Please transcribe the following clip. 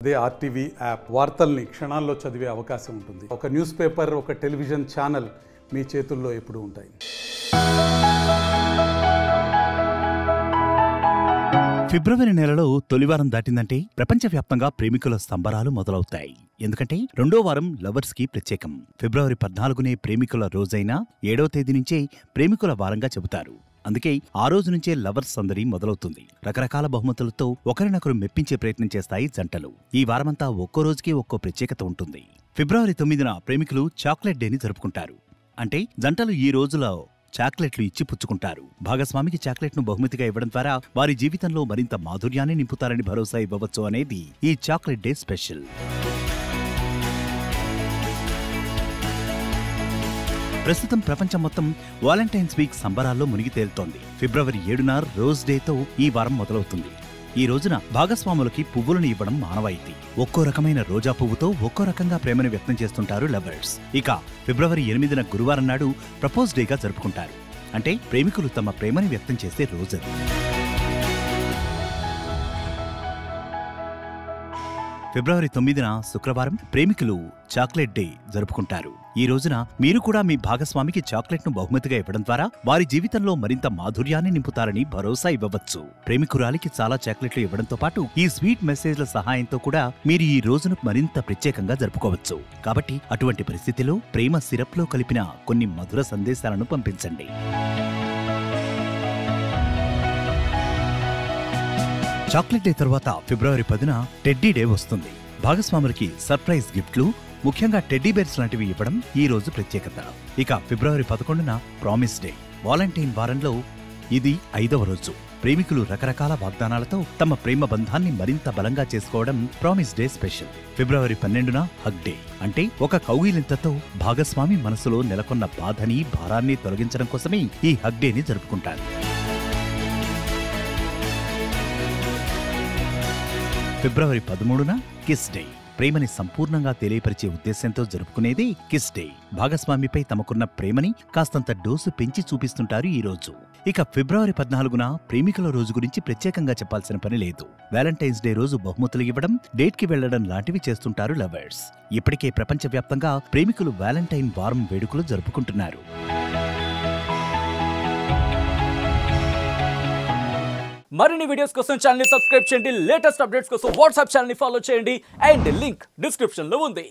అదే RTV app వార్తల్ని క్షణాల్లో చదివే అవకాశం ఉంటుంది ఒక న్యూస్ పేపర్ ఒక టెలివిజన్ ఛానల్ మీ చేతుల్లో ఎప్పుడూ ఉంటాయి ఫిబ్రవరి నెలలో తొలివారం దాటిందంటే ప్రపంచవ్యాప్తంగా ప్రేమికుల సంబరాలు మొదలవుతాయి ఎందుకంటే రెండో వారం లవర్స్ కి ప్రత్యేకం ఫిబ్రవరి పద్నాలుగునే ప్రేమికుల రోజైన ఏడో తేదీ నుంచే ప్రేమికుల వారంగా చెబుతారు అందుకే ఆ రోజు నుంచే లవర్స్ సందడి మొదలవుతుంది రకరకాల బహుమతులతో ఒకరినొకరు మెప్పించే ప్రయత్నం చేస్తాయి జంటలు ఈ వారమంతా ఒక్కో రోజుకి ఒక్కో ప్రత్యేకత ఉంటుంది ఫిబ్రవరి తొమ్మిదిన ప్రేమికులు చాక్లెట్ డేని జరుపుకుంటారు అంటే జంటలు ఈ రోజులో చాక్లెట్లు ఇచ్చి పుచ్చుకుంటారు భాగస్వామికి చాక్లెట్ను బహుమతిగా ఇవ్వడం ద్వారా వారి జీవితంలో మరింత మాధుర్యాన్ని నింపుతారని భరోసా ఇవ్వవచ్చు అనేది ఈ చాక్లెట్ డే స్పెషల్ ప్రస్తుతం ప్రపంచం మొత్తం వాలంటైన్స్ వీక్ సంబరాల్లో మునిగి తేలుతోంది ఫిబ్రవరి ఏడున రోజ్ డేతో ఈ వారం మొదలవుతుంది ఈ రోజున భాగస్వాములకి పువ్వులను ఇవ్వడం మానవాయితీ ఒక్కో రకమైన రోజా పువ్వుతో ఒక్కో రకంగా ప్రేమను వ్యక్తం చేస్తుంటారు లవర్స్ ఇక ఫిబ్రవరి ఎనిమిదిన గురువారం నాడు ప్రపోజ్ డేగా జరుపుకుంటారు అంటే ప్రేమికులు తమ ప్రేమని వ్యక్తం చేసే రోజది ఫిబ్రవరి తొమ్మిదిన శుక్రవారం ప్రేమికులు చాక్లెట్ డే జరుపుకుంటారు ఈ రోజున మీరు కూడా మీ భాగస్వామికి చాక్లెట్ ను బహుమతిగా ఇవ్వడం ద్వారా వారి జీవితంలో మరింత మాధుర్యాన్ని నింపుతారని భరోసా ఇవ్వవచ్చు ప్రేమికురాలికి చాలా చాక్లెట్లు ఇవ్వడంతో పాటు ఈ స్వీట్ మెసేజ్ల సహాయంతో కూడా మీరు ఈ రోజును మరింత ప్రత్యేకంగా జరుపుకోవచ్చు కాబట్టి అటువంటి పరిస్థితిలో ప్రేమ సిరప్ లో కలిపిన కొన్ని మధుర సందేశాలను పంపించండి చాక్లెట్ డే తర్వాత ఫిబ్రవరి పదిన టెడ్డీ డే వస్తుంది భాగస్వాములకి సర్ప్రైజ్ గిఫ్ట్లు ముఖ్యంగా టెడ్డీ బేర్స్ లాంటివి ఇవ్వడం ఈ రోజు ప్రత్యేకత ఇక ఫిబ్రవరి పదకొండున ప్రామిస్ డే వాలంటైన్ వారంలో ఇది ఐదవ రోజు ప్రేమికులు రకరకాల వాగ్దానాలతో తమ ప్రేమ బంధాన్ని మరింత బలంగా చేసుకోవడం ప్రామిస్ డే స్పెషల్ ఫిబ్రవరి పన్నెండున హగ్ డే అంటే ఒక కౌగిలింతతో భాగస్వామి మనసులో నెలకొన్న బాధని భారాన్ని తొలగించడం కోసమే ఈ హగ్ డేని జరుపుకుంటారు ఫిబ్రవరి పదమూడున కిస్ డే ప్రేమని సంపూర్ణంగా తెలియపరిచే ఉద్దేశంతో జరుపుకునేది కిస్ డే భాగస్వామిపై తమకున్న ప్రేమని కాస్తంత డోసు పెంచి చూపిస్తుంటారు ఈ రోజు ఇక ఫిబ్రవరి పద్నాలుగున ప్రేమికుల రోజు గురించి ప్రత్యేకంగా చెప్పాల్సిన పని లేదు వ్యాలంటైన్స్ డే రోజు బహుమతులు ఇవ్వడం డేట్ కి వెళ్లడం లాంటివి చేస్తుంటారు లవర్స్ ఇప్పటికే ప్రపంచవ్యాప్తంగా ప్రేమికులు వ్యాలంటైన్ వారం వేడుకలు జరుపుకుంటున్నారు మరిన్ని వీడియోస్ కోసం ఛానల్ ని సబ్స్క్రైబ్ చేయండి లేటెస్ట్ అప్డేట్స్ కోసం వాట్సాప్ ఛానల్ ని ఫాలో చేయండి అండ్ లింక్ డిస్క్రిప్షన్ లో ఉంది